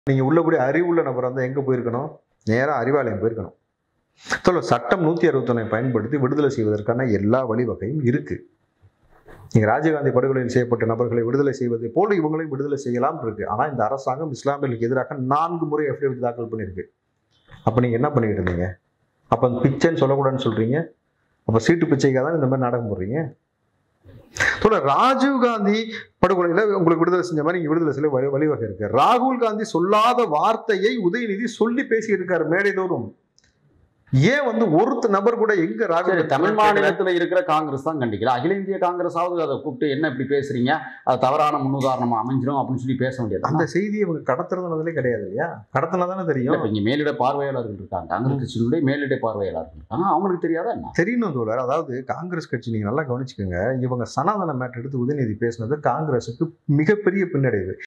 நீங்க உள்ளபடி அறிவுள்ள நபர் வந்து எங்க போயிருக்கணும் நேரா அறிவாலயம் போயிருக்கணும் சொல்ல சட்டம் நூத்தி அறுபத்தொன்னை பயன்படுத்தி விடுதலை செய்வதற்கான எல்லா வழிவகையும் இருக்கு நீங்க ராஜீவ்காந்தி படுகொலையில் செய்யப்பட்ட நபர்களை விடுதலை செய்வதை போல இவங்களையும் விடுதலை செய்யலாம் இருக்கு ஆனா இந்த அரசாங்கம் இஸ்லாமியர்களுக்கு எதிராக நான்கு முறை எஃபிடேவிட் தாக்கல் பண்ணியிருக்கு அப்ப நீங்க என்ன பண்ணிட்டு இருந்தீங்க அப்ப அந்த பிச்சைன்னு சொல்லக்கூடாதுன்னு சொல்றீங்க அப்ப சீட்டு பிச்சைக்காக தான் இந்த மாதிரி நாடகம் போடுறீங்க சொல்ல ராஜீவ் காந்தி படுகொலையில உங்களுக்கு விடுதலை செஞ்ச மாதிரி நீங்க விடுதலை செய்ய வழி- வழிவகை இருக்கு ராகுல் காந்தி சொல்லாத வார்த்தையை உதயநிதி சொல்லி பேசி இருக்காரு மேடைதோறும் ஏன் வந்து ஒருத்த நபர் கூட எங்க ராகுல் சரி காந்தி தமிழ் கேட்கல? மாநிலத்துல இருக்கிற காங்கிரஸ் தான் கண்டிக்கல அகில இந்திய காங்கிரஸாவது அதை கூப்பிட்டு என்ன இப்படி பேசுறீங்க அது தவறான முன்னுதாரணமா அமைஞ்சிரும் அப்படின்னு சொல்லி பேச வேண்டியது அந்த செய்தியை இவங்க கடத்துறதுனதுலே கிடையாது இல்லையா கடத்தினா தானே தெரியும் இப்ப இங்க மேலிட பார்வையாளர்கள் இருக்காங்க காங்கிரஸ் கட்சியினுடைய மேலிட பார்வையாளர்கள் இருக்காங்க அவங்களுக்கு தெரியாதா என்ன தெரியணும் தோழர் அதாவது காங்கிரஸ் கட்சி நீங்க நல்லா கவனிச்சுக்கோங்க இவங்க சனாதன மேட்டர் எடுத்து உதயநிதி பேசினது காங்கிரஸுக்கு மிகப்பெரிய பின்னடைவு